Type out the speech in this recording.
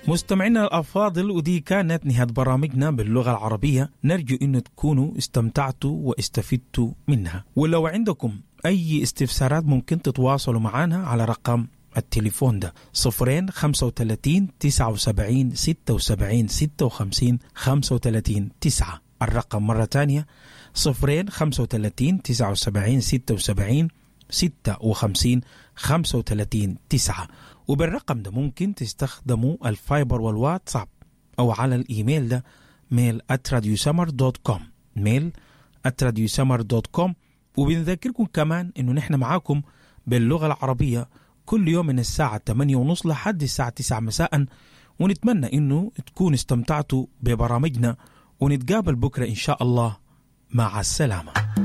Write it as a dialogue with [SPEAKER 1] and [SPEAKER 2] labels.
[SPEAKER 1] مستمعينا الأفاضل ودي كانت نهاية برامجنا باللغة العربية نرجو أن تكونوا استمتعتوا واستفدتوا منها ولو عندكم أي استفسارات ممكن تتواصلوا معنا على رقم التليفون ده صفرين خمسة وتلاتين تسعة وسبعين ستة وسبعين ستة وخمسين خمسة وتلاتين تسعة الرقم مرة تانية صفرين خمسة وتلاتين تسعة وسبعين ستة وسبعين ستة وخمسين خمسة وتلاتين تسعة وبالرقم ده ممكن تستخدموا الفايبر والواتساب أو على الإيميل ده ميل اتراديوسمر دوت كوم ميل اتراديوسمر دوت كوم وبنذكركم كمان إنه نحن معاكم باللغة العربية كل يوم من الساعة 8 ونص لحد الساعة 9 مساء ونتمنى إنه تكون استمتعتوا ببرامجنا ونتقابل بكرة إن شاء الله مع السلامة